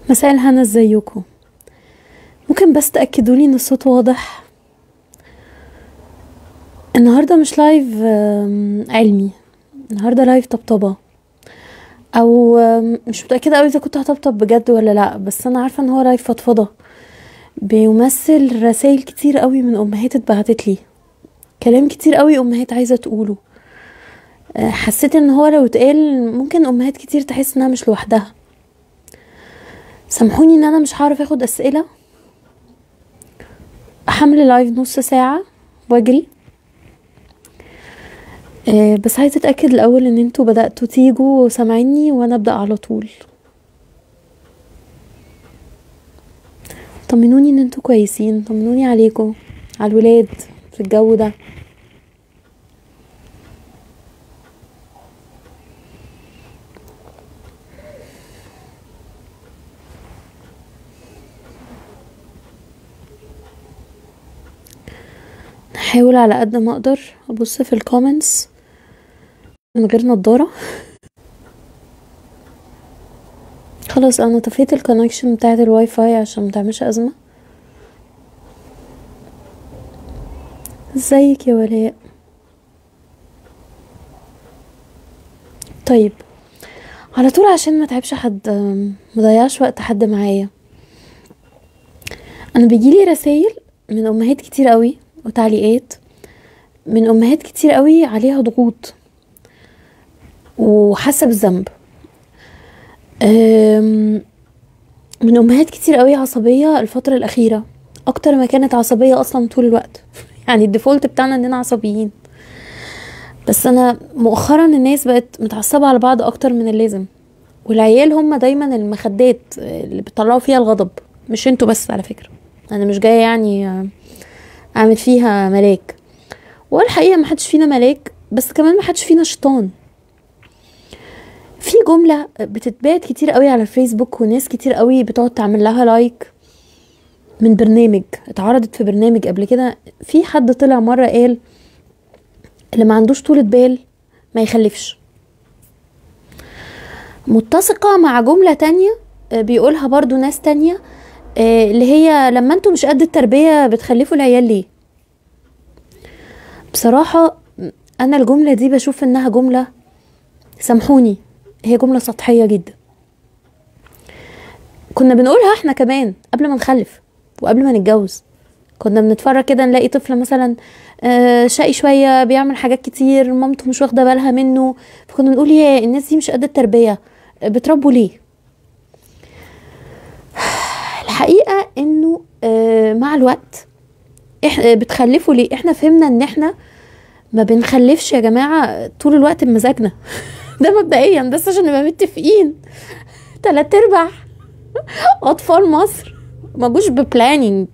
مساء الهنا ازيكم ممكن بس تأكدوا لي ان الصوت واضح النهارده مش لايف آم، علمي النهارده لايف طبطبة او آم، مش متأكدة اوي اذا كنت هطبطب بجد ولا لا بس انا عارفة ان هو لايف فضفضة بيمثل رسائل كتير قوي من امهات اتبعتت لي كلام كتير قوي امهات عايزة تقوله آه، حسيت ان هو لو اتقال ممكن امهات كتير تحس انها مش لوحدها سامحوني ان انا مش هعرف اخد اسئله حمل لايف نص ساعه واجري آه، بس عايزه اتاكد الاول ان انتوا بداتوا تيجوا سامعيني وانا ابدا على طول طمنوني ان انتوا كويسين طمنوني عليكم على الولاد في الجو ده هحاول على قد ما اقدر ابص في الكومنتس من غير نضاره خلاص انا طفيت الكونكشن بتاعت الواي فاي عشان متعملش ازمه ازيك يا ولاء طيب على طول عشان ما تعبش حد أم، مضيعش وقت حد معايا انا بيجيلي رسايل من امهات كتير قوي وتعليقات من امهات كتير قوي عليها ضغوط وحاسه بالذنب أم، من امهات كتير قوي عصبيه الفتره الاخيره اكتر ما كانت عصبيه اصلا طول الوقت يعني الديفولت بتاعنا اننا عصبيين بس انا مؤخرا الناس بقت متعصبه على بعض اكتر من اللازم والعيال هم دايما المخدات اللي بيطلعوا فيها الغضب مش انتوا بس على فكره انا مش جايه يعني آه، اعمل فيها ملاك والحقيقه ما حدش فينا ملاك بس كمان ما حدش فينا شيطان في جمله بتتبعت كتير قوي على الفيسبوك وناس كتير قوي بتقعد تعمل لها لايك من برنامج اتعرضت في برنامج قبل كده في حد طلع مره قال اللي ما عندوش طولة بال ما يخلفش متسقة مع جملة تانية آه، بيقولها برضو ناس تانية آه، اللي هي لما انتوا مش قد التربية بتخلفوا العيال ليه بصراحة انا الجملة دي بشوف انها جملة سامحوني هي جملة سطحية جدا كنا بنقولها احنا كمان قبل ما نخلف وقبل ما نتجوز كنا بنتفرج كده نلاقي طفل مثلا آه، شقي شوية بيعمل حاجات كتير مامته مش واخدة بالها منه فكنا نقول يا الناس دي مش قد التربية آه، بتربوا ليه الحقيقة انه آه، مع الوقت احنا بتخلفوا ليه احنا فهمنا ان احنا ما بنخلفش يا جماعة طول الوقت بمزاجنا ده مبدئيا بس عشان نبقى متفقين تلات ارباع اطفال مصر ما جوش ببلاننج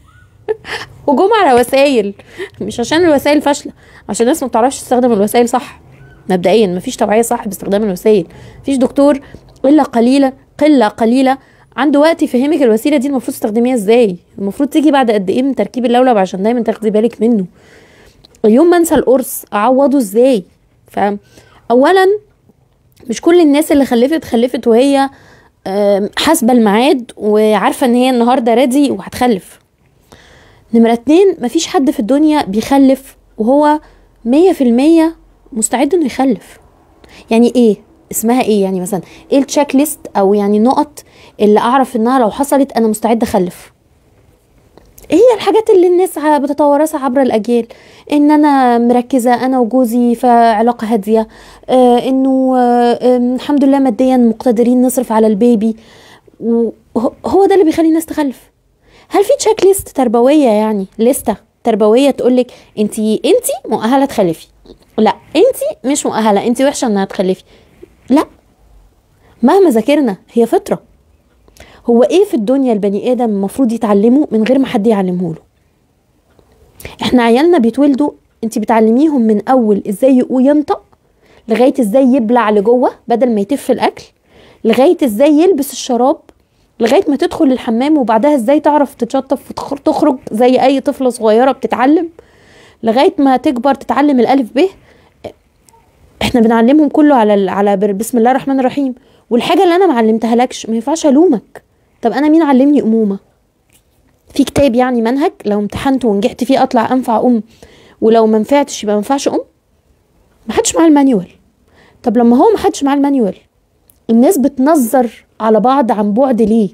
وجم على وسايل مش عشان الوسائل فاشله عشان الناس ما بتعرفش تستخدم الوسائل صح مبدئيا مفيش توعيه صح باستخدام الوسائل مفيش دكتور الا قليله قله قليله عنده وقت يفهمك الوسيله دي المفروض تستخدميها ازاي المفروض تيجي بعد قد ايه من تركيب اللولب عشان دايما تاخدي بالك منه يوم ما انسى القرص اعوضه ازاي فاولا مش كل الناس اللي خلفت خلفت وهي آم، حاسبه الميعاد وعارفه ان هي النهارده ريدي وهتخلف نمرة اتنين مفيش حد في الدنيا بيخلف وهو مية في المية مستعد انه يخلف يعني ايه اسمها ايه يعني مثلا ايه التشيك ليست او يعني النقط اللي اعرف انها لو حصلت انا مستعد اخلف ايه هي الحاجات اللي الناس ع- بتتوارثها عبر الاجيال ان انا مركزه انا وجوزي في علاقه هاديه آه انه آه آم، الحمد لله ماديا مقتدرين نصرف على البيبي وهو ده اللي بيخلي الناس تخلف هل في تشيك ليست تربويه يعني لسته تربويه تقول لك انت انت مؤهله تخلفي لا انت مش مؤهله انت وحشه انها تخلفي لا مهما ذاكرنا هي فطره هو ايه في الدنيا البني ادم المفروض يتعلمه من غير ما حد يعلمه له احنا عيالنا بيتولدوا انت بتعلميهم من اول ازاي يقو ينطق لغايه ازاي يبلع لجوه بدل ما يتف الاكل لغايه ازاي يلبس الشراب لغايه ما تدخل الحمام وبعدها ازاي تعرف تتشطف وتخرج زي اي طفله صغيره بتتعلم لغايه ما تكبر تتعلم الالف ب احنا بنعلمهم كله على ال- على بر- بسم الله الرحمن الرحيم والحاجه اللي انا ما علمتها لكش ما ينفعش الومك طب انا مين علمني امومه في كتاب يعني منهج لو امتحنت ونجحت فيه اطلع انفع ام ولو ما نفعتش يبقى ما ينفعش ام ما حدش معاه المانيوال طب لما هو ما حدش معاه المانيوال الناس بتنظر على بعض عن بعد ليه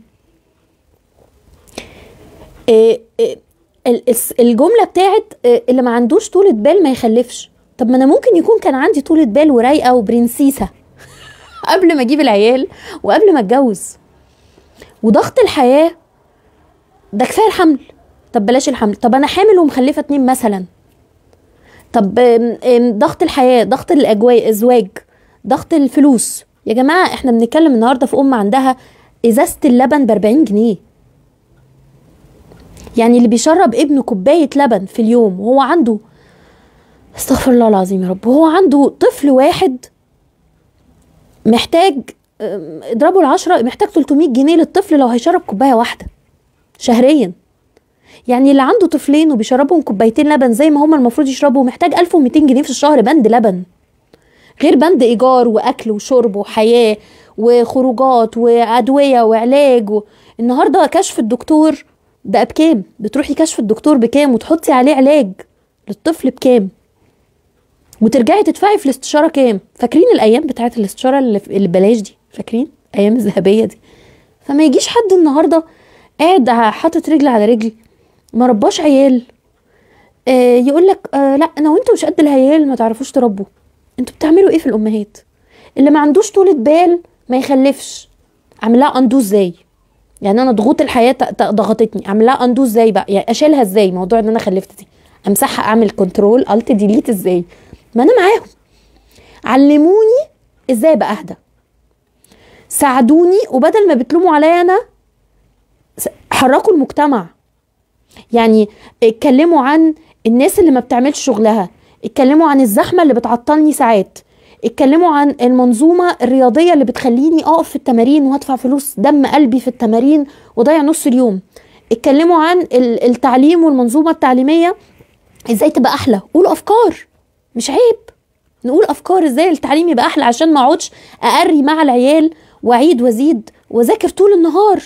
إيه إيه ال- الس- الجمله بتاعت إيه اللي ما عندوش طولة بال ما يخلفش طب ما انا ممكن يكون كان عندي طولة بال ورايقه وبرنسيسه قبل ما اجيب العيال وقبل ما اتجوز وضغط الحياه ده كفايه الحمل طب بلاش الحمل طب انا حامل ومخلفه اتنين مثلا طب آم، آم، ضغط الحياه ضغط الاجواء ازواج ضغط الفلوس يا جماعه احنا بنتكلم النهارده في ام عندها ازازه اللبن ب 40 جنيه يعني اللي بيشرب ابنه كوبايه لبن في اليوم وهو عنده استغفر الله العظيم يا رب وهو عنده طفل واحد محتاج أم، اضربوا العشرة محتاج 300 جنيه للطفل لو هيشرب كوباية واحدة شهريا يعني اللي عنده طفلين وبيشربهم كوبايتين لبن زي ما هما المفروض يشربوا محتاج 1200 جنيه في الشهر بند لبن غير بند ايجار واكل وشرب وحياه وخروجات وادويه وعلاج و... النهارده كشف الدكتور بقى بكام بتروحي كشف الدكتور بكام وتحطي عليه علاج للطفل بكام وترجعي تدفعي في الاستشاره كام فاكرين الايام بتاعت الاستشاره اللي, في- اللي ببلاش دي فاكرين ايام الذهبيه دي فما يجيش حد النهارده قاعد حاطط رجل على رجل ما رباش عيال آه يقول لك آه لا انا وانتوا مش قد العيال ما تعرفوش تربوا انتوا بتعملوا ايه في الامهات اللي ما عندوش طولة بال ما يخلفش اعملها اندو ازاي يعني انا ضغوط الحياه ت- ت- ضغطتني اعملها اندو ازاي بقى يعني اشيلها ازاي موضوع ان انا خلفت دي امسحها اعمل كنترول الت ديليت ازاي ما انا معاهم علموني ازاي ابقى اهدى ساعدوني وبدل ما بتلوموا عليا انا س- حركوا المجتمع يعني اتكلموا عن الناس اللي ما بتعملش شغلها اتكلموا عن الزحمه اللي بتعطلني ساعات اتكلموا عن المنظومه الرياضيه اللي بتخليني اقف في التمارين وادفع فلوس دم قلبي في التمارين واضيع نص اليوم اتكلموا عن ال- التعليم والمنظومه التعليميه ازاي تبقى احلى قولوا افكار مش عيب نقول افكار ازاي التعليم يبقى احلى عشان ما اقعدش اقري مع العيال واعيد وازيد واذاكر طول النهار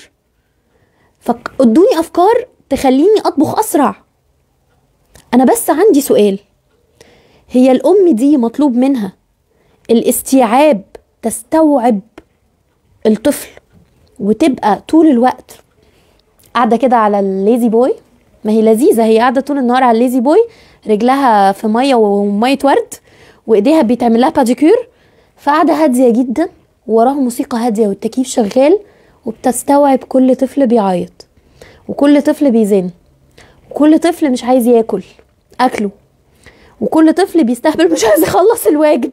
فادوني افكار تخليني اطبخ اسرع انا بس عندي سؤال هي الام دي مطلوب منها الاستيعاب تستوعب الطفل وتبقى طول الوقت قاعده كده على الليزي بوي ما هي لذيذه هي قاعده طول النهار على الليزي بوي رجلها في ميه وميه ورد وايديها بيتعمل لها باديكير فقاعده هاديه جدا وراها موسيقى هاديه والتكييف شغال وبتستوعب كل طفل بيعيط وكل طفل بيزن وكل طفل مش عايز ياكل اكله وكل طفل بيستهبل مش عايز يخلص الواجب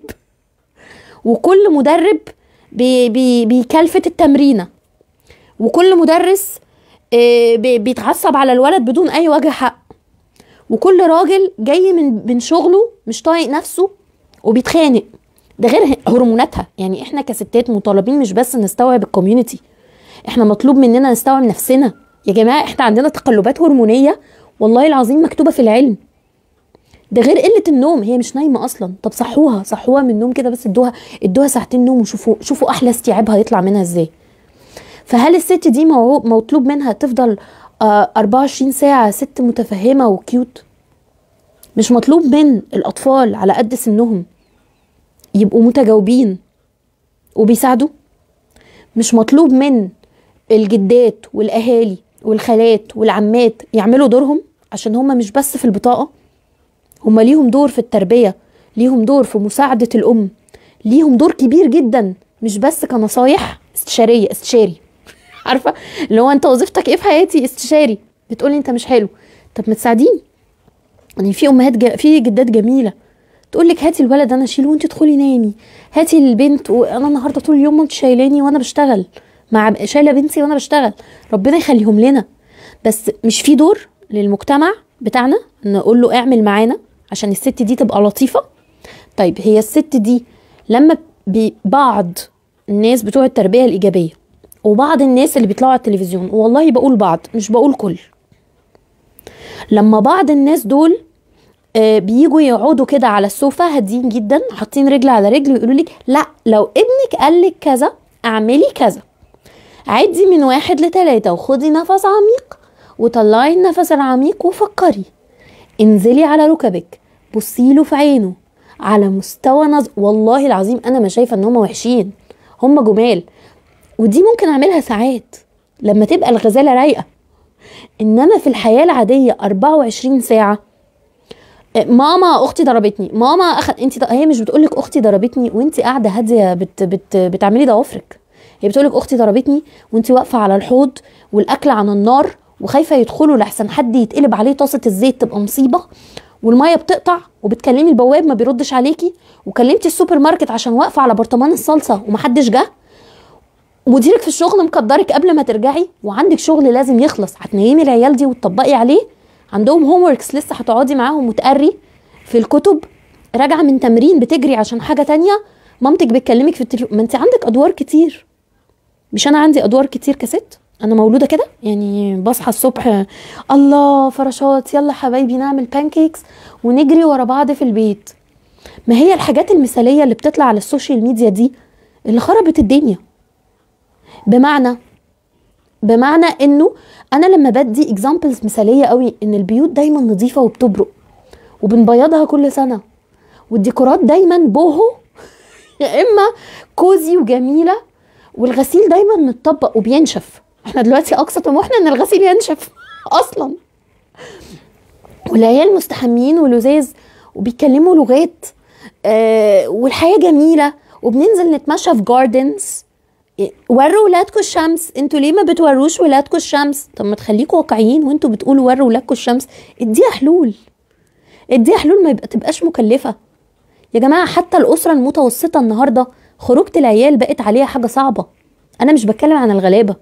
وكل مدرب بي بي بيكلفت التمرينه وكل مدرس آه، بي- بيتعصب على الولد بدون اي وجه حق وكل راجل جاي من من شغله مش طايق نفسه وبيتخانق ده غير ه- هرموناتها يعني احنا كستات مطالبين مش بس نستوعب الكوميونتي احنا مطلوب مننا نستوعب نفسنا يا جماعه احنا عندنا تقلبات هرمونيه والله العظيم مكتوبه في العلم ده غير قله النوم هي مش نايمه اصلا طب صحوها صحوها من النوم كده بس ادوها ادوها ساعتين نوم وشوفوا شوفوا احلى استيعابها هيطلع منها ازاي فهل الست دي موعو- مطلوب منها تفضل آه 24 ساعه ست متفهمه وكيوت مش مطلوب من الاطفال على قد سنهم يبقوا متجاوبين وبيساعدوا مش مطلوب من الجدات والاهالي والخالات والعمات يعملوا دورهم عشان هم مش بس في البطاقه هم ليهم دور في التربيه ليهم دور في مساعده الام ليهم دور كبير جدا مش بس كنصايح استشاريه استشاري عارفه اللي هو انت وظيفتك ايه في حياتي استشاري بتقولي انت مش حلو طب ما تساعديني يعني في امهات ج... في جدات جميله تقول لك هاتي الولد انا اشيله وانت ادخلي نامي هاتي البنت وانا النهارده طول اليوم انت شايلاني وانا بشتغل مع شايله بنتي وانا بشتغل ربنا يخليهم لنا بس مش في دور للمجتمع بتاعنا نقول له اعمل معانا عشان الست دي تبقى لطيفه طيب هي الست دي لما بعض الناس بتوع التربيه الايجابيه وبعض الناس اللي بيطلعوا على التلفزيون والله بقول بعض مش بقول كل لما بعض الناس دول آه، بيجوا يقعدوا كده على السوفا هادين جدا حاطين رجل على رجل ويقولوا لك لا لو ابنك قال لك كذا اعملي كذا عدي من واحد لتلاتة وخدي نفس عميق وطلعي النفس العميق وفكري انزلي على ركبك بصيله في عينه على مستوى نظر والله العظيم انا ما شايفه ان هم وحشين هم جمال ودي ممكن اعملها ساعات لما تبقى الغزاله رايقه انما في الحياه العاديه 24 ساعه ماما اختي ضربتني ماما أخ... انت هي مش بتقولك اختي ضربتني وانت قاعده هاديه بت... بت... بتعملي ضوافرك هي بتقولك اختي ضربتني وانت واقفه على الحوض والاكل على النار وخايفه يدخلوا لحسن حد يتقلب عليه طاسه الزيت تبقى مصيبه والميه بتقطع وبتكلمي البواب ما بيردش عليكي وكلمتي السوبر ماركت عشان واقفه على برطمان الصلصه ومحدش جه مديرك في الشغل مقدرك قبل ما ترجعي وعندك شغل لازم يخلص هتنيمي العيال دي وتطبقي عليه عندهم هوم وركس لسه هتقعدي معاهم وتقري في الكتب راجعه من تمرين بتجري عشان حاجه تانية مامتك بتكلمك في التليفون ما انت عندك ادوار كتير مش انا عندي ادوار كتير كست انا مولوده كده يعني بصحى الصبح الله فراشات يلا حبايبي نعمل بانكيكس ونجري ورا بعض في البيت ما هي الحاجات المثاليه اللي بتطلع على السوشيال ميديا دي اللي خربت الدنيا بمعنى بمعنى انه انا لما بدي اكزامبلز مثاليه قوي ان البيوت دايما نظيفه وبتبرق وبنبيضها كل سنه والديكورات دايما بوهو يا اما كوزي وجميله والغسيل دايما متطبق وبينشف احنا دلوقتي اقصى طموحنا ان الغسيل ينشف اصلا والعيال مستحميين ولذاذ وبيتكلموا لغات آه والحياه جميله وبننزل نتمشى في جاردنز وروا ولادكم الشمس انتوا ليه ما بتوروش ولادكم الشمس طب ما تخليكم واقعيين وانتوا بتقولوا وروا ولادكم الشمس اديها حلول اديها حلول ما يبقى تبقاش مكلفه يا جماعه حتى الاسره المتوسطه النهارده خروجه العيال بقت عليها حاجه صعبه انا مش بتكلم عن الغلابه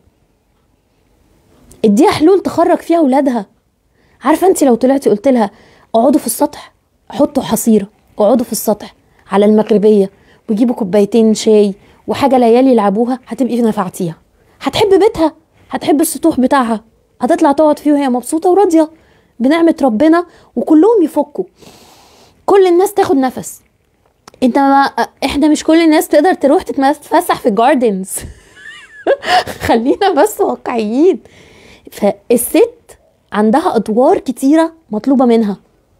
اديها حلول تخرج فيها ولادها عارفه انت لو طلعتي قلت لها اقعدوا في السطح حطوا حصيره اقعدوا في السطح على المغربيه وجيبوا كوبايتين شاي وحاجه العيال يلعبوها هتبقي نفعتيها هتحب بيتها هتحب السطوح بتاعها هتطلع تقعد فيه وهي مبسوطه وراضيه بنعمه ربنا وكلهم يفكوا كل الناس تاخد نفس انت ما احنا مش كل الناس تقدر تروح تتفسح في الجاردنز خلينا بس واقعيين فالست عندها ادوار كتيره مطلوبه منها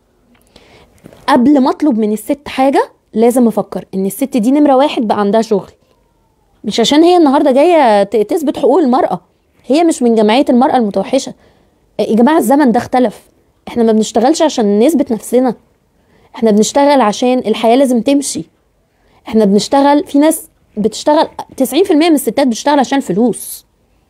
قبل ما اطلب من الست حاجه لازم افكر ان الست دي نمره واحد بقى عندها شغل مش عشان هي النهارده جايه تثبت حقوق المراه هي مش من جمعيه المراه المتوحشه يا جماعه الزمن ده اختلف احنا ما بنشتغلش عشان نثبت نفسنا احنا بنشتغل عشان الحياه لازم تمشي احنا بنشتغل في ناس بتشتغل 90% من الستات بتشتغل عشان فلوس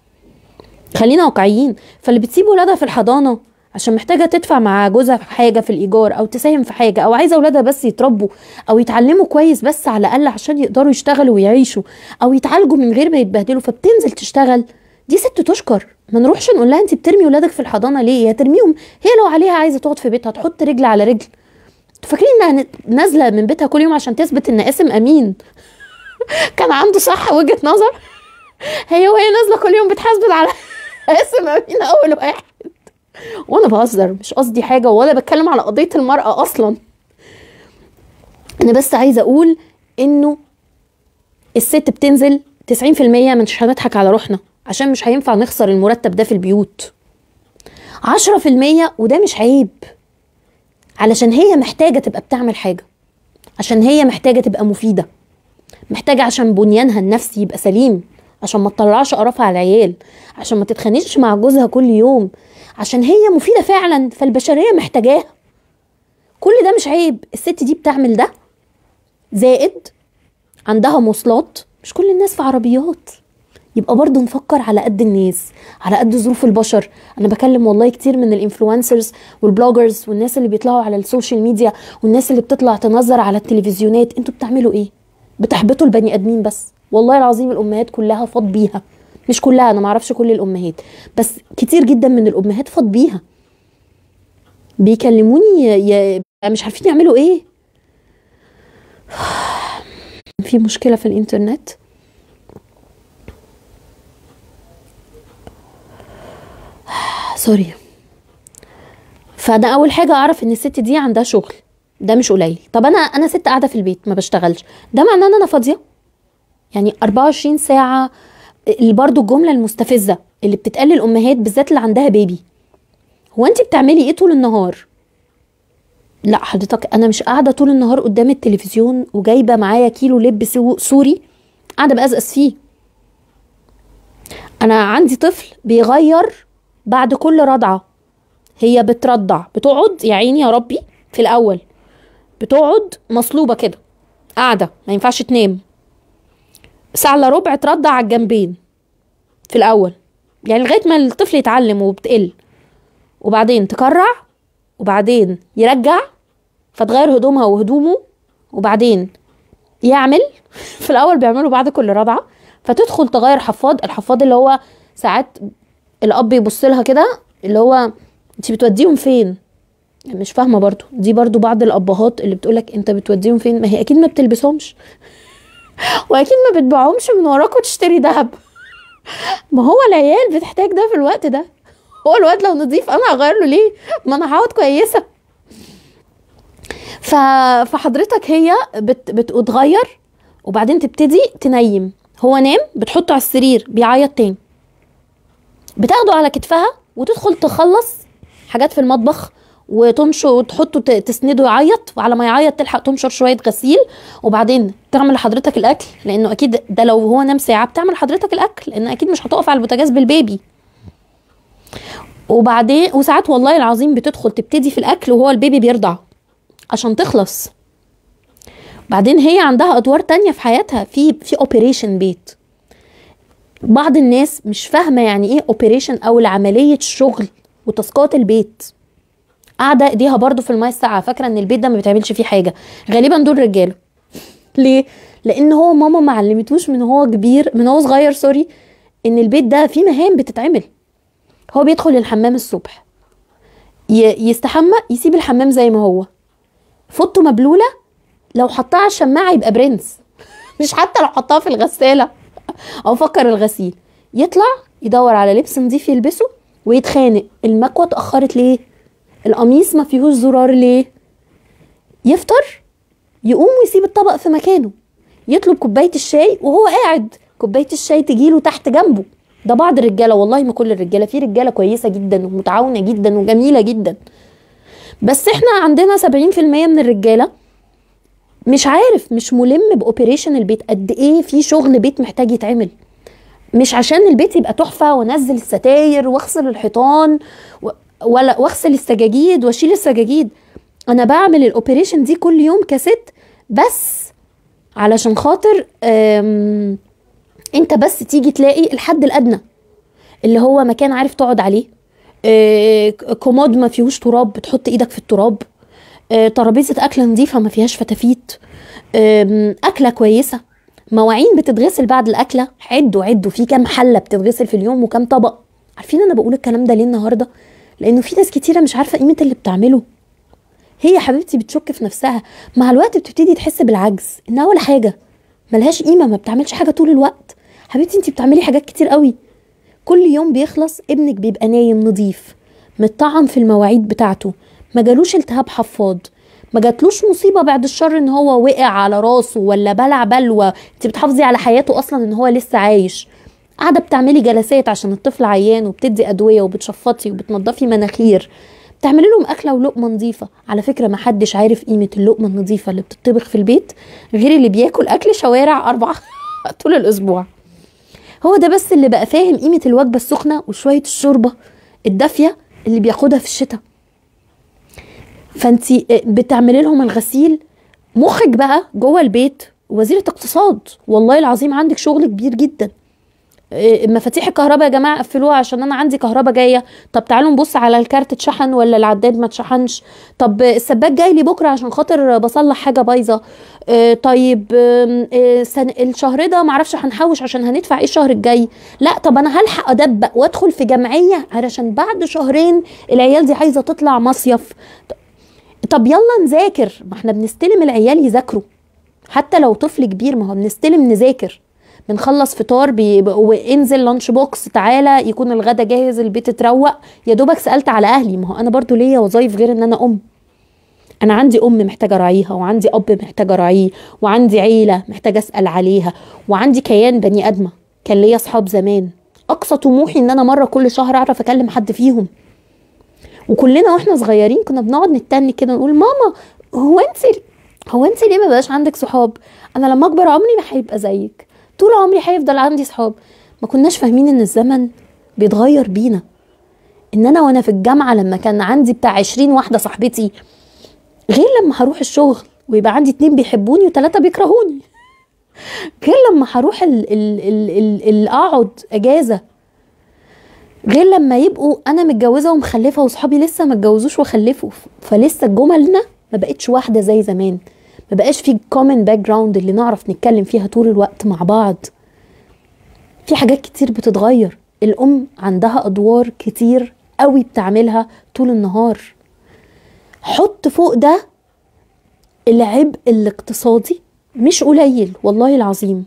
خلينا واقعيين فاللي بتسيب ولادها في الحضانه عشان محتاجه تدفع مع جوزها في حاجه في الايجار او تساهم في حاجه او عايزه اولادها بس يتربوا او يتعلموا كويس بس على الاقل عشان يقدروا يشتغلوا ويعيشوا او يتعالجوا من غير ما يتبهدلوا فبتنزل تشتغل دي ست تشكر ما نروحش نقول لها انت بترمي ولادك في الحضانه ليه يا ترميهم هي لو عليها عايزه تقعد في بيتها تحط رجل على رجل فاكرين انها نازله من بيتها كل يوم عشان تثبت ان قاسم امين كان عنده صح وجهه نظر هي وهي نازله كل يوم بتحاسبن على قاسم امين اول واحد وانا بهزر مش قصدي حاجه ولا بتكلم على قضيه المراه اصلا انا بس عايزه اقول انه الست بتنزل 90% مش هنضحك على روحنا عشان مش هينفع نخسر المرتب ده في البيوت 10% وده مش عيب علشان هي محتاجه تبقى بتعمل حاجه عشان هي محتاجه تبقى مفيده محتاجه عشان بنيانها النفسي يبقى سليم عشان ما تطلعش قرفها على العيال عشان ما تتخانقش مع جوزها كل يوم عشان هي مفيده فعلا فالبشريه محتاجاها كل ده مش عيب الست دي بتعمل ده زائد عندها مواصلات مش كل الناس في عربيات يبقى برضه نفكر على قد الناس على قد ظروف البشر انا بكلم والله كتير من الانفلونسرز والبلوجرز والناس اللي بيطلعوا على السوشيال ميديا والناس اللي بتطلع تنظر على التلفزيونات انتوا بتعملوا ايه بتحبطوا البني ادمين بس والله العظيم الامهات كلها فاض بيها مش كلها انا معرفش كل الامهات بس كتير جدا من الامهات فاض بيها بيكلموني يا مش عارفين يعملوا ايه في مشكله في الانترنت سوري فانا اول حاجه اعرف ان الست دي عندها شغل ده مش قليل طب انا انا ست قاعده في البيت ما بشتغلش ده معناه ان انا فاضيه يعني 24 ساعه اللي برضو الجمله المستفزه اللي بتتقال للامهات بالذات اللي عندها بيبي هو انت بتعملي ايه طول النهار لا حضرتك انا مش قاعده طول النهار قدام التلفزيون وجايبه معايا كيلو لب سو- سوري قاعده بقزقز فيه انا عندي طفل بيغير بعد كل رضعه هي بترضع بتقعد يا عيني يا ربي في الاول بتقعد مصلوبه كده قاعده ما ينفعش تنام ساعه الا ربع ترضع على الجنبين في الاول يعني لغايه ما الطفل يتعلم وبتقل وبعدين تكرع وبعدين يرجع فتغير هدومها وهدومه وبعدين يعمل في الاول بيعملوا بعد كل رضعه فتدخل تغير حفاض الحفاض اللي هو ساعات الاب يبص لها كده اللي هو انت بتوديهم فين يعني مش فاهمه برضو دي برضو بعض الابهات اللي بتقولك انت بتوديهم فين ما هي اكيد ما بتلبسهمش واكيد ما بتبيعهمش من وراك وتشتري دهب ما هو العيال بتحتاج ده في الوقت ده هو الواد لو نضيف انا هغير له ليه ما انا هقعد كويسه ف... فحضرتك هي بت... بتتغير وبعدين تبتدي تنيم هو نام بتحطه على السرير بيعيط تاني بتاخده على كتفها وتدخل تخلص حاجات في المطبخ وتنشر وتحطه ت- تسنده يعيط وعلى ما يعيط تلحق تنشر شويه غسيل وبعدين تعمل لحضرتك الاكل لانه اكيد ده لو هو نام ساعه بتعمل لحضرتك الاكل لان اكيد مش هتقف على البوتاجاز بالبيبي وبعدين وساعات والله العظيم بتدخل تبتدي في الاكل وهو البيبي بيرضع عشان تخلص بعدين هي عندها ادوار تانية في حياتها في في اوبريشن بيت بعض الناس مش فاهمه يعني ايه اوبريشن او العمليه الشغل وتاسكات البيت قاعده ايديها برضو في المايه الساقعه فاكره ان البيت ده ما بيتعملش فيه حاجه غالبا دول رجاله ليه لان هو ماما ما علمتوش من هو كبير من هو صغير سوري ان البيت ده فيه مهام بتتعمل هو بيدخل الحمام الصبح ي- يستحمى يسيب الحمام زي ما هو فوطه مبلوله لو حطها على الشماعه يبقى برنس مش حتى لو حطها في الغساله او فكر الغسيل يطلع يدور على لبس نظيف يلبسه ويتخانق المكوه اتاخرت ليه القميص ما فيهوش زرار ليه يفطر يقوم ويسيب الطبق في مكانه يطلب كوبايه الشاي وهو قاعد كوبايه الشاي تجيله تحت جنبه ده بعض الرجاله والله ما كل الرجاله في رجاله كويسه جدا ومتعاونه جدا وجميله جدا بس احنا عندنا 70% من الرجاله مش عارف مش ملم باوبريشن البيت قد ايه في شغل بيت محتاج يتعمل مش عشان البيت يبقى تحفه وانزل الستاير واغسل الحيطان و... ولا واغسل السجاجيد واشيل السجاجيد انا بعمل الاوبريشن دي كل يوم كست بس علشان خاطر أم... انت بس تيجي تلاقي الحد الادنى اللي هو مكان عارف تقعد عليه آه، كومود ما فيهوش تراب بتحط ايدك في التراب آه، ترابيزه اكل نظيفه ما فيهاش فتافيت آم، اكله كويسه مواعين بتتغسل بعد الاكله عدوا عدوا في كام حله بتتغسل في اليوم وكام طبق عارفين انا بقول الكلام ده ليه النهارده لانه في ناس كتيره مش عارفه قيمه اللي بتعمله هي حبيبتي بتشك في نفسها مع الوقت بتبتدي تحس بالعجز انها ولا حاجه ملهاش قيمه ما بتعملش حاجه طول الوقت حبيبتي انت بتعملي حاجات كتير قوي كل يوم بيخلص ابنك بيبقى نايم نظيف متطعم في المواعيد بتاعته ما جالوش التهاب حفاض ما جاتلوش مصيبه بعد الشر ان هو وقع على راسه ولا بلع بلوى انت بتحافظي على حياته اصلا ان هو لسه عايش قاعده بتعملي جلسات عشان الطفل عيان وبتدي ادويه وبتشفطي وبتنضفي مناخير بتعملي لهم اكله ولقمه نظيفه على فكره ما حدش عارف قيمه اللقمه النظيفه اللي بتطبخ في البيت غير اللي بياكل اكل شوارع اربع طول الاسبوع هو ده بس اللي بقى فاهم قيمه الوجبه السخنه وشويه الشوربه الدافيه اللي بياخدها في الشتاء فانت بتعملي لهم الغسيل مخك بقى جوه البيت وزيرة اقتصاد والله العظيم عندك شغل كبير جدا إيه، مفاتيح الكهرباء يا جماعه قفلوها عشان انا عندي كهرباء جايه طب تعالوا نبص على الكارت اتشحن ولا العداد ما اتشحنش طب السباك جاي لي بكره عشان خاطر بصلح حاجه بايظه إيه، طيب آم، إيه، سن... الشهر ده معرفش هنحوش عشان هندفع ايه الشهر الجاي لا طب انا هلحق ادبق وادخل في جمعيه علشان بعد شهرين العيال دي عايزه تطلع مصيف طب يلا نذاكر ما احنا بنستلم العيال يذاكروا حتى لو طفل كبير ما هو بنستلم نذاكر بنخلص فطار بي... وانزل لانش بوكس تعالى يكون الغدا جاهز البيت اتروق يا دوبك سالت على اهلي ما هو انا برضو ليا وظايف غير ان انا ام انا عندي ام محتاجه اراعيها وعندي اب محتاجه اراعيه وعندي عيله محتاجه اسال عليها وعندي كيان بني ادمه كان ليا اصحاب زمان اقصى طموحي ان انا مره كل شهر اعرف اكلم حد فيهم وكلنا واحنا صغيرين كنا بنقعد نتني كده نقول ماما هو انت هو انت ليه ما بقاش عندك صحاب انا لما اكبر عمري ما هيبقى زيك طول عمري هيفضل عندي صحاب ما كناش فاهمين ان الزمن بيتغير بينا ان انا وانا في الجامعه لما كان عندي بتاع عشرين واحده صاحبتي غير لما هروح الشغل ويبقى عندي اتنين بيحبوني وتلاته بيكرهوني غير لما هروح ال ال ال ال ال اقعد اجازه غير لما يبقوا انا متجوزه ومخلفه وصحابي لسه ما اتجوزوش وخلفوا فلسه جملنا ما بقتش واحده زي زمان ما بقاش في كومن باك جراوند اللي نعرف نتكلم فيها طول الوقت مع بعض في حاجات كتير بتتغير الام عندها ادوار كتير قوي بتعملها طول النهار حط فوق ده العبء الاقتصادي مش قليل والله العظيم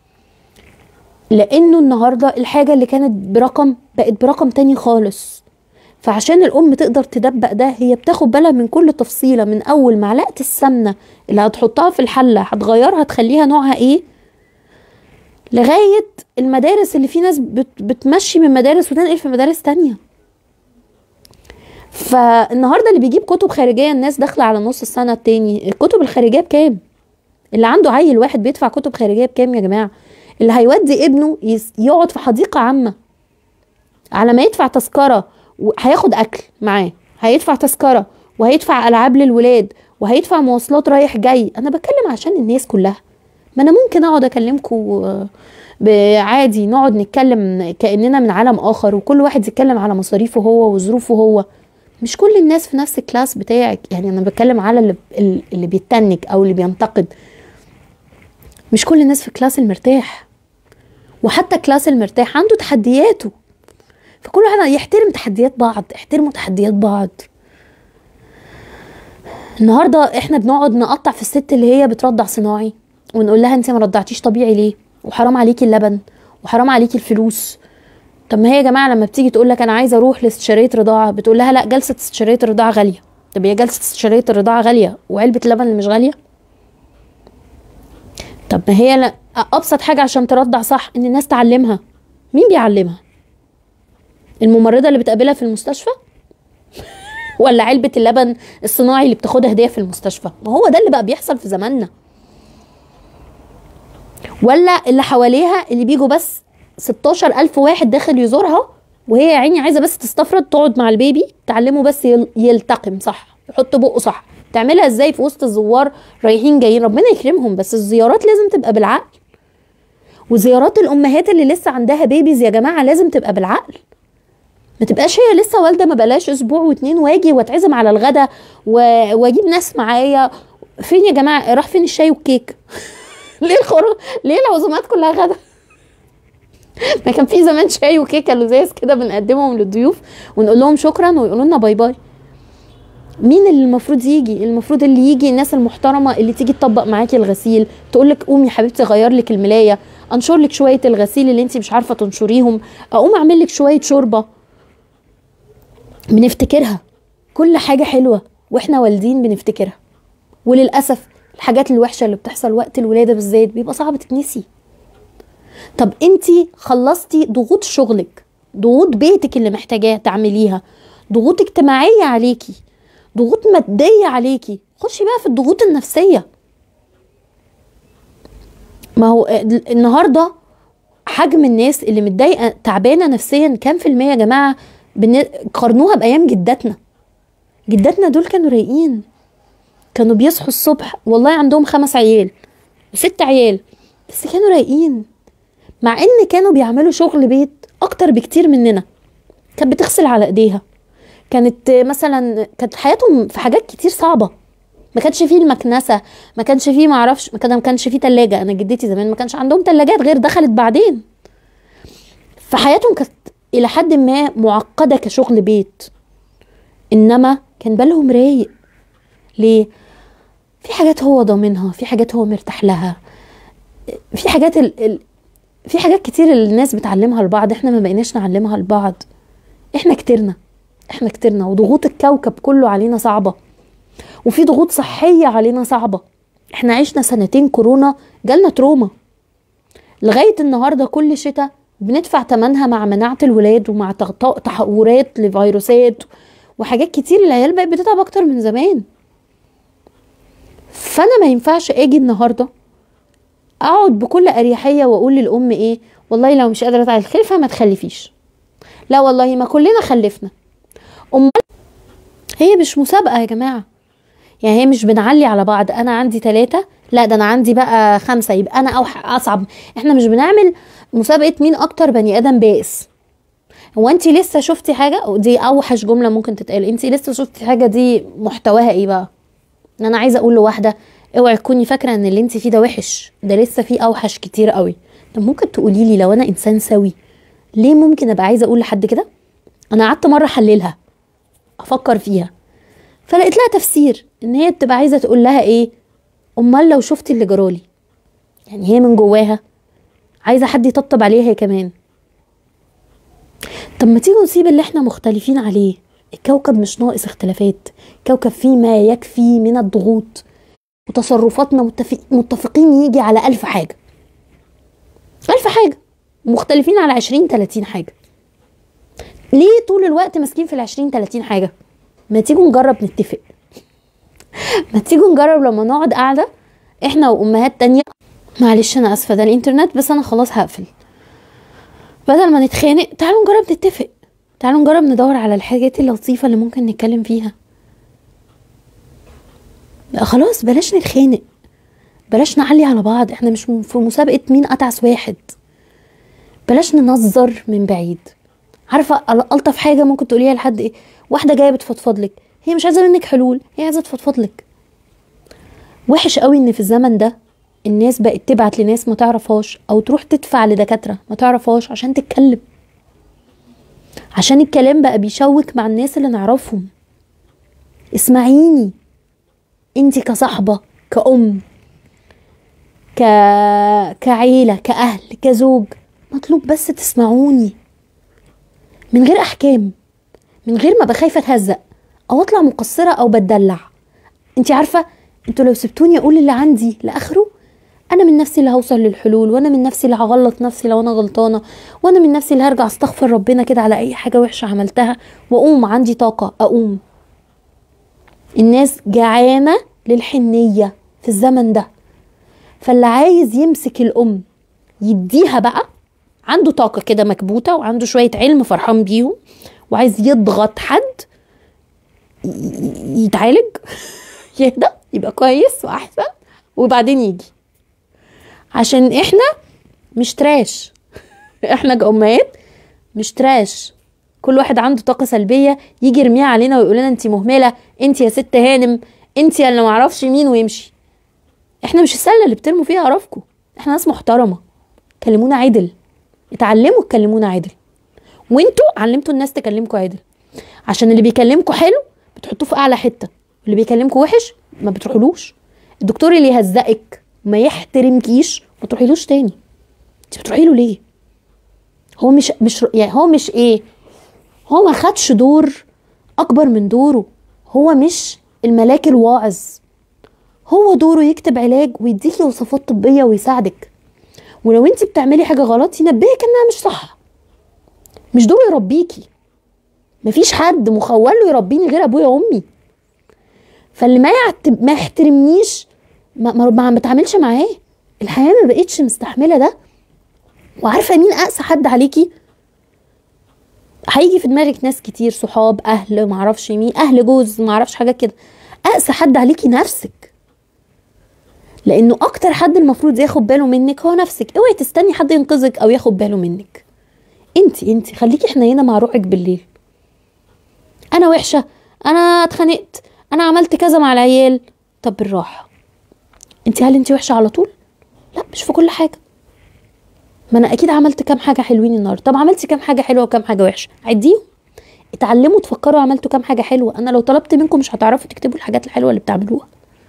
لانه النهارده الحاجه اللي كانت برقم بقت برقم تاني خالص فعشان الام تقدر تدبق ده هي بتاخد بالها من كل تفصيله من اول معلقه السمنه اللي هتحطها في الحله هتغيرها تخليها نوعها ايه لغايه المدارس اللي في ناس بت بتمشي من مدارس وتنقل في مدارس تانية فالنهارده اللي بيجيب كتب خارجيه الناس داخله على نص السنه التاني الكتب الخارجيه بكام اللي عنده عيل واحد بيدفع كتب خارجيه بكام يا جماعه اللي هيودي ابنه يقعد في حديقه عامه على ما يدفع تذكره هياخد اكل معاه هيدفع تذكره وهيدفع العاب للولاد وهيدفع مواصلات رايح جاي انا بتكلم عشان الناس كلها ما انا ممكن اقعد اكلمكم عادي نقعد نتكلم كاننا من عالم اخر وكل واحد يتكلم على مصاريفه هو وظروفه هو مش كل الناس في نفس الكلاس بتاعك يعني انا بتكلم على اللي, اللي بيتنك او اللي بينتقد مش كل الناس في كلاس المرتاح وحتى كلاس المرتاح عنده تحدياته فكل واحد يحترم تحديات بعض احترموا تحديات بعض النهارده احنا بنقعد نقطع في الست اللي هي بترضع صناعي ونقول لها انت ما رضعتيش طبيعي ليه وحرام عليكي اللبن وحرام عليكي الفلوس طب ما هي يا جماعه لما بتيجي تقول لك انا عايزه اروح لاستشاريه رضاعه بتقول لها لا جلسه استشاريه الرضاعه غاليه طب هي جلسه استشاريه الرضاعه غاليه وعلبه اللبن اللي مش غاليه طب ما هي لا ابسط حاجه عشان ترضع صح ان الناس تعلمها مين بيعلمها الممرضه اللي بتقابلها في المستشفى ولا علبه اللبن الصناعي اللي بتاخدها هديه في المستشفى ما هو ده اللي بقى بيحصل في زماننا ولا اللي حواليها اللي بيجوا بس 16 ألف واحد داخل يزورها وهي يا عيني عايزة بس تستفرد تقعد مع البيبي تعلمه بس يلتقم صح يحط بقه صح تعملها ازاي في وسط الزوار رايحين جايين ربنا يكرمهم بس الزيارات لازم تبقى بالعقل وزيارات الامهات اللي لسه عندها بيبيز يا جماعه لازم تبقى بالعقل ما تبقاش هي لسه والده ما بلاش اسبوع واتنين واجي واتعزم على الغدا واجيب ناس معايا فين يا جماعه راح فين الشاي والكيك ليه الخروج ليه العزومات كلها غدا ما كان في زمان شاي وكيكه لزاز كده بنقدمهم للضيوف ونقول لهم شكرا ويقولوا لنا باي باي مين اللي المفروض يجي المفروض اللي يجي الناس المحترمه اللي تيجي تطبق معاكي الغسيل تقول لك قومي يا حبيبتي غير لك الملايه انشر لك شويه الغسيل اللي انت مش عارفه تنشريهم اقوم اعمل لك شويه شوربه بنفتكرها كل حاجه حلوه واحنا والدين بنفتكرها وللاسف الحاجات الوحشه اللي بتحصل وقت الولاده بالذات بيبقى صعب تتنسي طب انت خلصتي ضغوط شغلك ضغوط بيتك اللي محتاجاه تعمليها ضغوط اجتماعيه عليكي ضغوط ماديه عليكي خشي بقى في الضغوط النفسيه ما هو النهارده حجم الناس اللي متضايقه تعبانه نفسيا كام في الميه يا جماعه قارنوها بايام جداتنا جداتنا دول كانوا رايقين كانوا بيصحوا الصبح والله عندهم خمس عيال ست عيال بس كانوا رايقين مع ان كانوا بيعملوا شغل بيت اكتر بكتير مننا كانت بتغسل على ايديها كانت مثلا كانت حياتهم في حاجات كتير صعبه ما كانش فيه المكنسه ما كانش فيه ما اعرفش ما كانش فيه تلاجة انا جدتي زمان ما كانش عندهم تلاجات غير دخلت بعدين فحياتهم كانت الى حد ما معقده كشغل بيت انما كان بالهم رايق ليه في حاجات هو ضامنها في حاجات هو مرتاح لها في حاجات ال... ال... في حاجات كتير الناس بتعلمها لبعض احنا ما بقيناش نعلمها لبعض احنا كترنا احنا كترنا وضغوط الكوكب كله علينا صعبة وفي ضغوط صحية علينا صعبة احنا عشنا سنتين كورونا جالنا تروما لغايه النهارده كل شتاء بندفع ثمنها مع مناعه الولاد ومع تغط- تحورات لفيروسات وحاجات كتير العيال بقت بتتعب اكتر من زمان فانا ما ينفعش اجي النهارده اقعد بكل اريحيه واقول للام ايه والله لو مش قادره تعمل خلفه ما تخلفيش لا والله ما كلنا خلفنا امال هي مش مسابقه يا جماعه يعني هي مش بنعلي على بعض انا عندي ثلاثة لا ده انا عندي بقى خمسة يبقى انا أوح اصعب احنا مش بنعمل مسابقة مين اكتر بني ادم بائس هو انت لسه شفتي حاجة أو دي اوحش جملة ممكن تتقال انت لسه شفتي حاجة دي محتواها ايه بقى ان انا عايزة اقول لواحدة اوعي تكوني فاكرة ان اللي انت فيه ده وحش ده لسه فيه اوحش كتير قوي طب ممكن تقولي لي لو انا انسان سوي ليه ممكن ابقى عايزة اقول لحد كده انا قعدت مرة احللها افكر فيها فلقيت لها تفسير ان هي بتبقى عايزه تقول لها ايه امال لو شفتي اللي جرالي يعني هي من جواها عايزه حد يطبطب عليها هي كمان طب ما تيجوا نسيب اللي احنا مختلفين عليه الكوكب مش ناقص اختلافات الكوكب فيه ما يكفي من الضغوط وتصرفاتنا متفق متفقين يجي على ألف حاجة ألف حاجة مختلفين على عشرين تلاتين حاجة ليه طول الوقت ماسكين في العشرين تلاتين حاجة ما تيجوا نجرب نتفق ما تيجوا نجرب لما نقعد قاعدة احنا وامهات تانية معلش انا اسفة ده الانترنت بس انا خلاص هقفل بدل ما نتخانق تعالوا نجرب نتفق تعالوا نجرب ندور على الحاجات اللطيفة اللي ممكن نتكلم فيها لا خلاص بلاش نتخانق بلاش نعلي على بعض احنا مش في مسابقة مين اتعس واحد بلاش ننظر من بعيد عارفة ألطف حاجة ممكن تقوليها لحد ايه واحدة جاية بتفضفض لك هي مش عايزة منك حلول هي عايزة تفضفض لك وحش قوي ان في الزمن ده الناس بقت تبعت لناس ما تعرفهاش او تروح تدفع لدكاترة ما تعرفهاش عشان تتكلم عشان الكلام بقى بيشوك مع الناس اللي نعرفهم اسمعيني انتي كصاحبة كأم ك... كعيلة كأهل كزوج مطلوب بس تسمعوني من غير أحكام من غير ما بخايفة أتهزق أو أطلع مقصرة أو بتدلع انتي عارفة انتوا لو سبتوني أقول اللي عندي لآخره أنا من نفسي اللي هوصل للحلول وأنا من نفسي اللي هغلط نفسي لو أنا غلطانة وأنا من نفسي اللي هرجع أستغفر ربنا كده على أي حاجة وحشة عملتها وأقوم عندي طاقة أقوم الناس جعانة للحنية في الزمن ده فاللي عايز يمسك الأم يديها بقى عنده طاقة كده مكبوتة وعنده شوية علم فرحان بيهم وعايز يضغط حد ي- يتعالج يهدى يبقى كويس وأحسن وبعدين يجي عشان احنا مش تراش احنا كأمهات مش تراش كل واحد عنده طاقة سلبية يجي يرميها علينا ويقول لنا انت مهملة انت يا ست هانم انت اللي معرفش مين ويمشي احنا مش السلة اللي بترموا فيها قرفكم احنا ناس محترمة كلمونا عدل اتعلموا تكلمونا عدل وانتوا علمتوا الناس تكلمكوا عدل عشان اللي بيكلمكوا حلو بتحطوه في اعلى حته واللي بيكلمكوا وحش ما بتروحلوش الدكتور اللي يهزقك ما يحترمكيش ما تروحيلوش تاني انت بتروحي له ليه هو مش مش يعني هو مش ايه هو ما خدش دور اكبر من دوره هو مش الملاك الواعظ هو دوره يكتب علاج ويديكي وصفات طبيه ويساعدك ولو انت بتعملي حاجه غلط ينبهك انها مش صح مش دوره يربيكي مفيش حد مخول له يربيني غير ابويا وامي فاللي ما يعتب ما يحترمنيش ما ما, ما بتعاملش معاه الحياه ما بقتش مستحمله ده وعارفه مين اقسى حد عليكي هيجي في دماغك ناس كتير صحاب اهل معرفش مين اهل جوز معرفش حاجات كده اقسى حد عليكي نفسك لانه اكتر حد المفروض ياخد باله منك هو نفسك اوعي تستني حد ينقذك او ياخد باله منك انت انت خليكي حنينه مع روحك بالليل انا وحشه انا اتخانقت انا عملت كذا مع العيال طب بالراحه انت هل انت وحشه على طول لا مش في كل حاجه ما انا اكيد عملت كام حاجه حلوين النهارده طب عملتي كام حاجه حلوه وكام حاجه وحشه عديهم اتعلموا تفكروا عملتوا كام حاجه حلوه انا لو طلبت منكم مش هتعرفوا تكتبوا الحاجات الحلوه اللي بتعملوها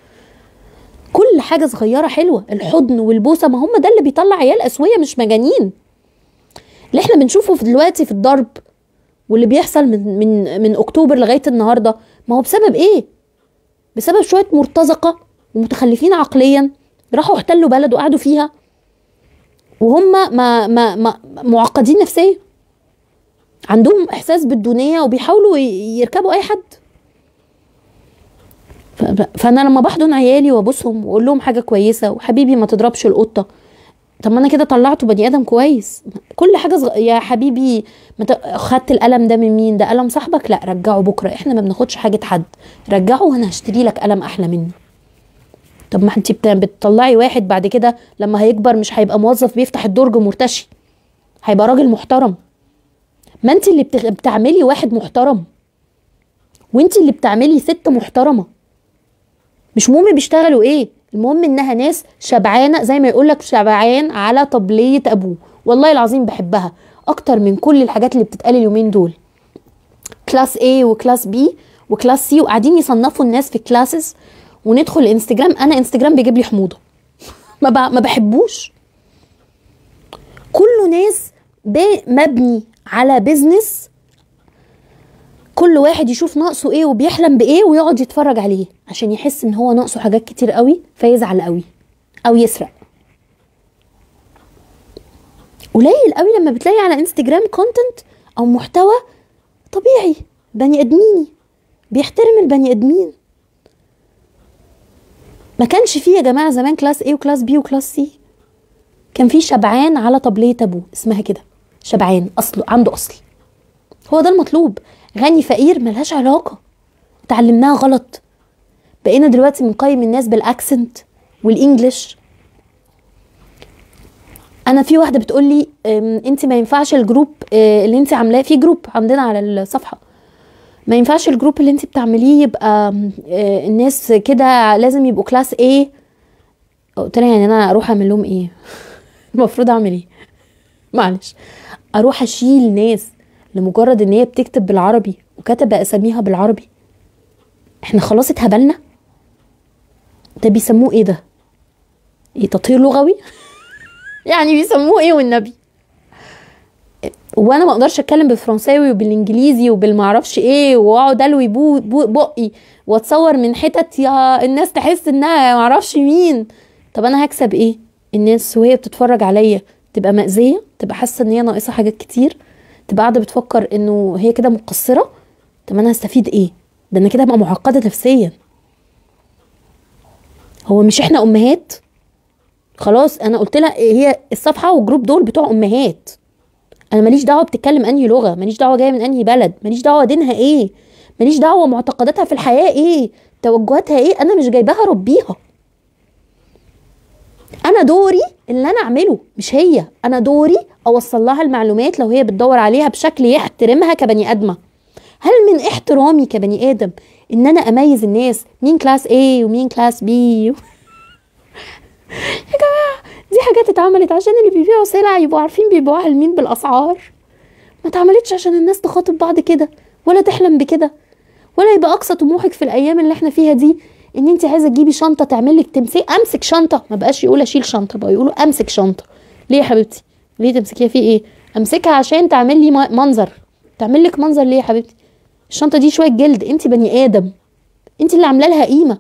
كل حاجه صغيره حلوه الحضن والبوسه ما هم ده اللي بيطلع عيال اسويه مش مجانين اللي احنا بنشوفه في دلوقتي في الضرب واللي بيحصل من من من اكتوبر لغايه النهارده ما هو بسبب ايه بسبب شويه مرتزقه ومتخلفين عقليا راحوا احتلوا بلد وقعدوا فيها وهم ما ما, ما معقدين نفسيا عندهم احساس بالدونيه وبيحاولوا ي- يركبوا اي حد ف- فانا لما بحضن عيالي وابوسهم واقول لهم حاجه كويسه وحبيبي ما تضربش القطه طب ما انا كده طلعته بني ادم كويس كل حاجه صغ... يا حبيبي ما ت... خدت القلم ده من مين ده قلم صاحبك لا رجعه بكره احنا ما بناخدش حاجه حد رجعه وانا هشتري لك قلم احلى منه طب ما انت بت... بتطلعي واحد بعد كده لما هيكبر مش هيبقى موظف بيفتح الدرج مرتشي هيبقى راجل محترم ما انت اللي بتغ... بتعملي واحد محترم وانت اللي بتعملي ست محترمه مش مهم بيشتغلوا ايه المهم انها ناس شبعانه زي ما يقولك شبعان على طبليه ابوه والله العظيم بحبها اكتر من كل الحاجات اللي بتتقال اليومين دول كلاس A وكلاس B وكلاس C وقاعدين يصنفوا الناس في كلاسز وندخل انستجرام انا انستجرام بيجيب لي حموضه ما, ب... ما بحبوش كله ناس ب- مبني على بيزنس كل واحد يشوف ناقصه ايه وبيحلم بايه ويقعد يتفرج عليه عشان يحس ان هو ناقصه حاجات كتير قوي فيزعل قوي او يسرق قليل قوي لما بتلاقي على انستجرام كونتنت او محتوى طبيعي بني ادميني بيحترم البني ادمين ما كانش فيه يا جماعه زمان كلاس A وكلاس B وكلاس C كان فيه شبعان على طبلية ابوه اسمها كده شبعان اصله عنده اصل هو ده المطلوب غني فقير ملهاش علاقة اتعلمناها غلط بقينا دلوقتي بنقيم الناس بالاكسنت والانجليش انا في واحده بتقول لي انت ما ينفعش الجروب آه، اللي انت عاملاه في جروب عندنا على الصفحه ما ينفعش الجروب اللي انت بتعمليه يبقى آم، آه، الناس كده لازم يبقوا كلاس A قلت لها يعني انا اروح اعمل لهم ايه المفروض اعمل ايه معلش اروح اشيل ناس لمجرد ان هي بتكتب بالعربي وكاتبه اساميها بالعربي احنا خلاص اتهبلنا ده بيسموه ايه ده ايه تطهير لغوي يعني بيسموه ايه والنبي وانا ما اقدرش اتكلم بالفرنساوي وبالانجليزي وبالمعرفش ايه واقعد الوي بو بو بقي واتصور من حتت يا الناس تحس انها معرفش مين طب انا هكسب ايه الناس وهي بتتفرج عليا تبقى مأذية تبقى حاسة ان هي ناقصة حاجات كتير تبقى قاعدة بتفكر انه هي كده مقصرة طب انا هستفيد ايه ده انا كده هبقى معقدة نفسيا هو مش احنا امهات خلاص انا قلت لها هي الصفحه والجروب دول بتوع امهات انا ماليش دعوه بتتكلم انهي لغه ماليش دعوه جايه من انهي بلد ماليش دعوه دينها ايه ماليش دعوه معتقداتها في الحياه ايه توجهاتها ايه انا مش جايباها ربيها انا دوري اللي انا اعمله مش هي انا دوري اوصل لها المعلومات لو هي بتدور عليها بشكل يحترمها كبني ادمه هل من احترامي كبني ادم ان انا اميز الناس مين كلاس A ومين كلاس B يا جماعه دي حاجات اتعملت عشان اللي بيبيعوا سلع يبقوا عارفين بيبيعوها لمين بالاسعار ما اتعملتش عشان الناس تخاطب بعض كده ولا تحلم بكده ولا يبقى اقصى طموحك في الايام اللي احنا فيها دي ان انت عايزه تجيبي شنطه تعمل لك تمسك امسك شنطه ما بقاش يقول اشيل شنطه بقى يقولوا امسك شنطه ليه يا حبيبتي ليه تمسكيها في ايه امسكها عشان تعمل لي م- منظر تعمل لك منظر ليه يا حبيبتي الشنطه دي شويه جلد انت بني ادم انت اللي عامله لها قيمه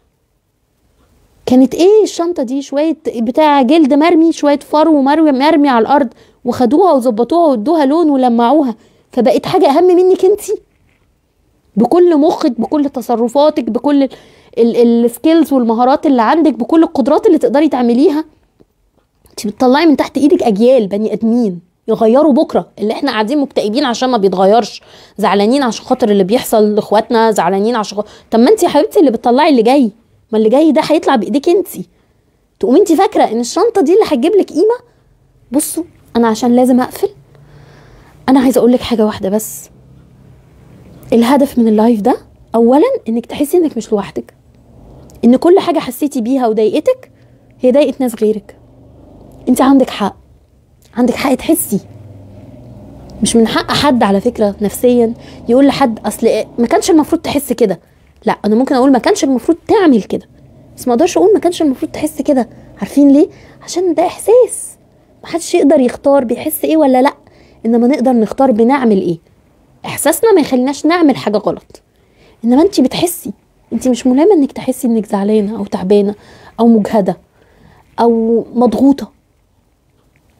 كانت ايه الشنطه دي شويه بتاع جلد مرمي شويه فرو مرمي مرمي على الارض وخدوها وظبطوها وادوها لون ولمعوها فبقت حاجه اهم منك انتي بكل مخك بكل تصرفاتك بكل السكيلز والمهارات اللي عندك بكل القدرات اللي تقدري تعمليها انت بتطلعي من تحت ايدك اجيال بني ادمين يغيروا بكره اللي احنا قاعدين مكتئبين عشان ما بيتغيرش زعلانين عشان خاطر اللي بيحصل لاخواتنا زعلانين عشان خاطر طب ما انت يا حبيبتي اللي بتطلعي اللي جاي ما اللي جاي ده هيطلع بايديك انت تقومي انت فاكره ان الشنطه دي اللي هتجيب لك قيمه بصوا انا عشان لازم اقفل انا عايزه اقول لك حاجه واحده بس الهدف من اللايف ده اولا انك تحسي انك مش لوحدك ان كل حاجه حسيتي بيها وضايقتك هي ضايقت ناس غيرك انت عندك حق عندك حق تحسي مش من حق حد على فكره نفسيا يقول لحد اصل إيه؟ ما كانش المفروض تحس كده لا انا ممكن اقول ما كانش المفروض تعمل كده بس ما اقدرش اقول ما كانش المفروض تحس كده عارفين ليه عشان ده احساس محدش يقدر يختار بيحس ايه ولا لا انما نقدر نختار بنعمل ايه احساسنا ما يخليناش نعمل حاجه غلط انما انت بتحسي انت مش ملامه انك تحسي انك زعلانه او تعبانه او مجهده او مضغوطه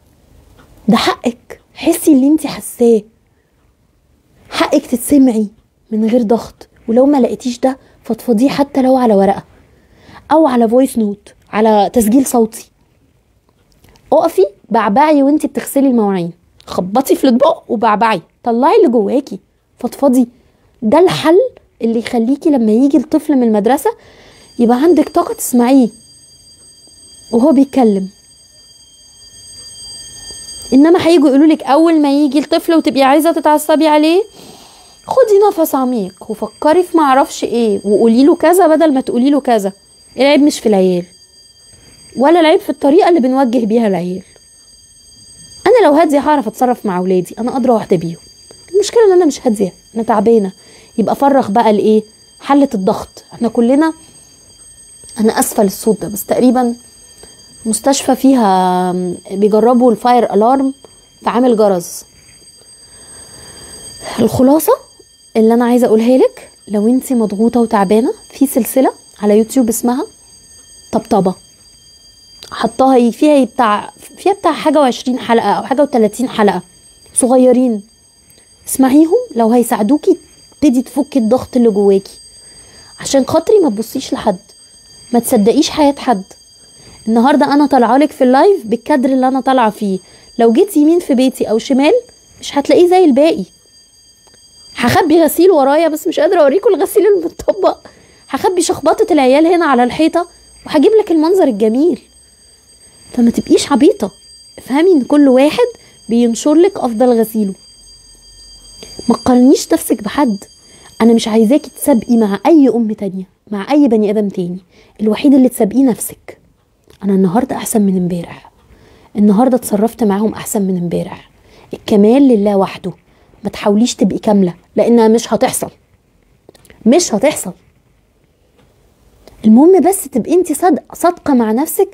ده حقك حسي اللي انت حاساه حقك تتسمعي من غير ضغط ولو ما لقيتيش ده فضفضيه حتى لو على ورقه او على فويس نوت على تسجيل صوتي اقفي بعبعي وانت بتغسلي المواعين خبطي في الاطباق وبعبعي طلعي اللي جواكي فضفضي ده الحل اللي يخليكي لما يجي الطفل من المدرسه يبقى عندك طاقه تسمعيه وهو بيتكلم انما هيجوا يقولوا لك اول ما يجي الطفل وتبقي عايزه تتعصبي عليه خدي نفس عميق وفكري في معرفش ايه وقولي له كذا بدل ما تقولي له كذا العيب مش في العيال ولا العيب في الطريقه اللي بنوجه بيها العيال انا لو هاديه هعرف اتصرف مع اولادي انا ادرى واحده بيهم المشكله ان انا مش هاديه انا تعبانه يبقى فرغ بقى لايه حله الضغط احنا كلنا انا اسفه للصوت ده بس تقريبا مستشفى فيها بيجربوا الفاير الارم في عامل جرس الخلاصه اللي انا عايزه اقولها لك لو انت مضغوطه وتعبانه في سلسله على يوتيوب اسمها طبطبه حطاها فيها بتاع فيها بتاع حاجه وعشرين حلقه او حاجه وتلاتين حلقه صغيرين اسمعيهم لو هيساعدوكي تبتدي تفكي الضغط اللي جواكي عشان خاطري ما تبصيش لحد ما تصدقيش حياه حد النهارده انا طالعه لك في اللايف بالكادر اللي انا طالعه فيه لو جيت يمين في بيتي او شمال مش هتلاقيه زي الباقي هخبي غسيل ورايا بس مش قادره اوريكم الغسيل المتطبق هخبي شخبطه العيال هنا على الحيطه وهجيب لك المنظر الجميل فما تبقيش عبيطه افهمي ان كل واحد بينشر لك افضل غسيله ما تقارنيش نفسك بحد انا مش عايزاكي تسابقي مع اي ام تانية مع اي بني ادم تاني الوحيد اللي تسابقيه نفسك انا النهارده احسن من امبارح النهارده اتصرفت معاهم احسن من امبارح الكمال لله وحده ما تحاوليش تبقي كامله لانها مش هتحصل مش هتحصل المهم بس تبقي انت صادقه صادقه مع نفسك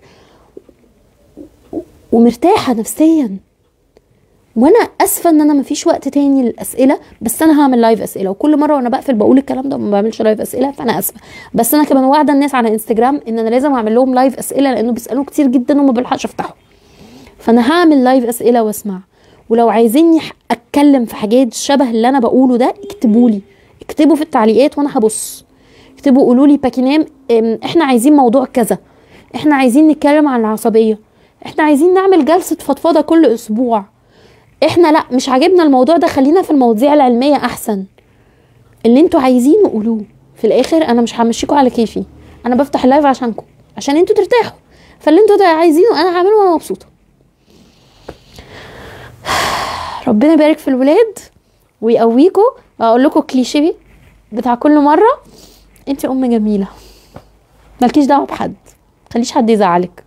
ومرتاحه نفسيا وانا اسفه ان انا مفيش وقت تاني للاسئله بس انا هعمل لايف اسئله وكل مره وانا بقفل بقول الكلام ده ما بعملش لايف اسئله فانا اسفه بس انا كمان واعده الناس على انستجرام ان انا لازم اعمل لهم لايف اسئله لانه بيسالوا كتير جدا وما بلحقش افتحه فانا هعمل لايف اسئله واسمع ولو عايزيني اتكلم في حاجات شبه اللي انا بقوله ده اكتبوا لي اكتبوا في التعليقات وانا هبص اكتبوا قولوا لي باكينام احنا عايزين موضوع كذا احنا عايزين نتكلم عن العصبيه احنا عايزين نعمل جلسه فضفضه كل اسبوع احنا لا مش عاجبنا الموضوع ده خلينا في المواضيع العلميه احسن اللي انتوا عايزينه قولوه في الاخر انا مش همشيكوا على كيفي انا بفتح اللايف عشانكم عشان انتوا ترتاحوا فاللي انتوا عايزينه انا هعمله وانا مبسوطه ربنا يبارك في الولاد ويقويكوا واقول لكم كليشيه بتاع كل مره انت ام جميله مالكيش دعوه بحد خليش حد يزعلك